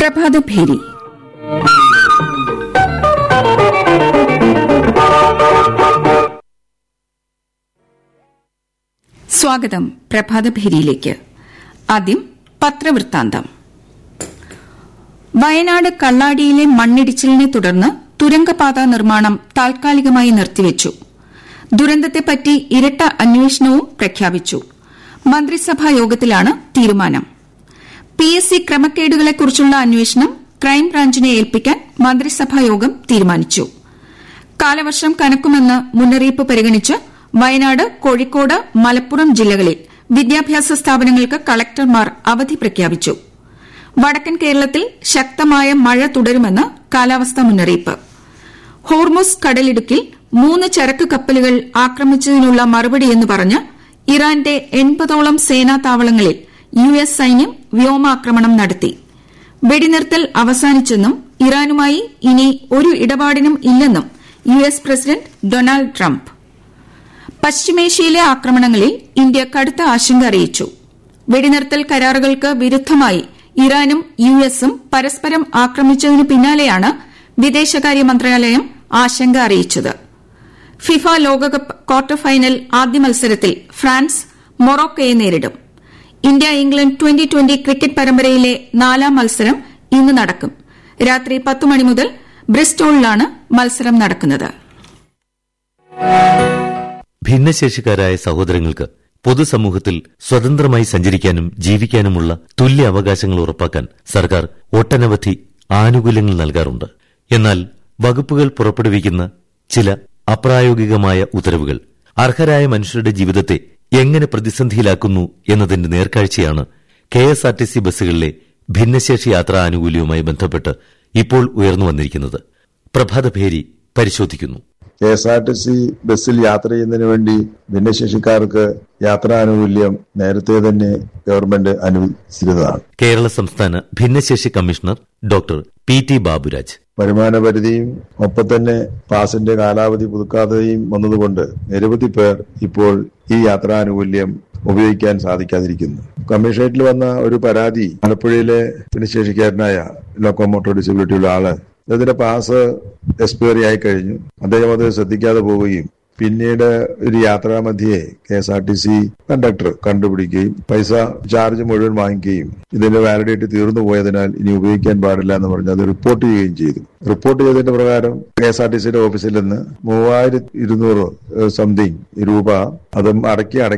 പ്രഭാതഭേരി സ്വാഗതം പ്രഭാതഭേരിയിലേക്ക് ആദ്യം പത്രവൃത്താന്തം വയനാട് കള്ളാടിയിലെ മണ്ണിടിച്ചിലിനെ തുടർന്ന് തുരങ്കപാത നിർമ്മാണം താൽക്കാലികമായി നിർത്തിവച്ചു ദുരന്തത്തെപ്പറ്റി ഇരട്ട അന്വേഷണവും പ്രഖ്യാപിച്ചു മന്ത്രിസഭാ യോഗത്തിലാണ് തീരുമാനം പി എസ് സി ക്രമക്കേടുകളെക്കുറിച്ചുള്ള അന്വേഷണം ക്രൈംബ്രാഞ്ചിനെ ഏൽപ്പിക്കാൻ മന്ത്രിസഭാ യോഗം തീരുമാനിച്ചു കാലവർഷം കനക്കുമെന്ന് മുന്നറിയിപ്പ് പരിഗണിച്ച് വയനാട് കോഴിക്കോട് മലപ്പുറം ജില്ലകളിൽ വിദ്യാഭ്യാസ സ്ഥാപനങ്ങൾക്ക് കളക്ടർമാർ അവധി പ്രഖ്യാപിച്ചു വടക്കൻ കേരളത്തിൽ ശക്തമായ മഴ തുടരുമെന്ന് കാലാവസ്ഥാ മുന്നറിയിപ്പ് ഹോർമുസ് കടലിടുക്കിൽ മൂന്ന് ചരക്ക് കപ്പലുകൾ ആക്രമിച്ചതിനുള്ള മറുപടിയെന്ന് പറഞ്ഞ് ഇറാന്റെ എൺപതോളം സേനാ താവളങ്ങളിൽ യു എസ് സൈന്യം വ്യോമാക്രമണം നടത്തി വെടിനിർത്തൽ അവസാനിച്ചെന്നും ഇറാനുമായി ഇനി ഒരു ഇടപാടിനും ഇല്ലെന്നും U S president Donald Trump പശ്ചിമേഷ്യയിലെ ആക്രമണങ്ങളിൽ ഇന്ത്യ കടുത്ത ആശങ്ക അറിയിച്ചു വെടിനിർത്തൽ കരാറുകൾക്ക് വിരുദ്ധമായി ഇറാനും യു എസും പരസ്പരം ആക്രമിച്ചതിനു പിന്നാലെയാണ് വിദേശകാര്യ മന്ത്രാലയം ആശങ്ക അറിയിച്ചത് ഫിഫ ലോകകപ്പ് ക്വാർട്ടർ ഫൈനൽ ആദ്യ മത്സരത്തിൽ ഫ്രാൻസ് മൊറോക്കയെ നേരിടും India England twenty twenty cricket പരമ്പരയിലെ നാലാം മത്സരം ഇന്ന് നടക്കും രാത്രി പത്ത് മണി മുതൽ ബ്രിസ്റ്റോളിലാണ് മത്സരം നടക്കുന്നത് ഭിന്നശേഷിക്കാരായ സഹോദരങ്ങൾക്ക് പൊതുസമൂഹത്തിൽ സ്വതന്ത്രമായി സഞ്ചരിക്കാനും ജീവിക്കാനുമുള്ള തുല്യ അവകാശങ്ങൾ ഉറപ്പാക്കാൻ സർക്കാർ ഒട്ടനവധി ആനുകൂല്യങ്ങൾ നൽകാറുണ്ട് എന്നാൽ വകുപ്പുകൾ പുറപ്പെടുവിക്കുന്ന ചില അപ്രായോഗികമായ ഉത്തരവുകൾ അർഹരായ മനുഷ്യരുടെ ജീവിതത്തെ എങ്ങനെ പ്രതിസന്ധിയിലാക്കുന്നു എന്നതിന്റെ നേർക്കാഴ്ചയാണ് K S R T C ബസ്സുകളിലെ ഭിന്നശേഷി യാത്രാ ആനുകൂല്യവുമായി ബന്ധപ്പെട്ട് ഇപ്പോൾ ഉയർന്നു വന്നിരിക്കുന്നത് പ്രഭാതഭേരി പരിശോധിക്കുന്നു K S R T C ബസ്സിൽ യാത്ര ചെയ്യുന്നതിന് വേണ്ടി ഭിന്നശേഷിക്കാർക്ക് യാത്രാനുകൂല്യം നേരത്തെ തന്നെ ഗവൺമെന്റ് അനുവദിച്ചിരുന്നതാണ് കേരള സംസ്ഥാന ഭിന്നശേഷി commissioner doctor P T Baburaj വരുമാന പരിധിയും ഒപ്പം തന്നെ പാസിന്റെ കാലാവധി പുതുക്കാതെയും വന്നതുകൊണ്ട് നിരവധി പേർ ഇപ്പോൾ ഈ യാത്രാനുകൂല്യം ഉപയോഗിക്കാൻ സാധിക്കാതിരിക്കുന്നു കമ്മീഷനറേറ്റിൽ വന്ന ഒരു പരാതി ആലപ്പുഴയിലെ ഭിന്നശേഷിക്കാരനായ ലോക്കോമോട്ടോർ ഡിസബിലിറ്റി ഉള്ള ആള് അദ്ദേഹത്തിന്റെ പാസ് എക്സ്പയറി ആയി കഴിഞ്ഞു അദ്ദേഹം അത് ശ്രദ്ധിക്കാതെ പോവുകയും പിന്നീട് ഒരു യാത്രാമധ്യേ K S R T C conductor കണ്ടുപിടിക്കുകയും പൈസ ചാർജ് മുഴുവൻ വാങ്ങിക്കുകയും ഇതിന്റെ വാലിഡിറ്റി തീർന്നു പോയതിനാൽ ഇനി ഉപയോഗിക്കാൻ പാടില്ല എന്ന് പറഞ്ഞ് അത് റിപ്പോർട്ട് ചെയ്യുകയും ചെയ്തു റിപ്പോർട്ട് ചെയ്തതിന്റെ പ്രകാരം കെ എസ് ആർ ടി സിയുടെ ഓഫീസിൽ നിന്ന് മൂവായിരത്തി ഇരുന്നൂറ് സംതിങ് രൂപ അതും അടക്കി അടക്കി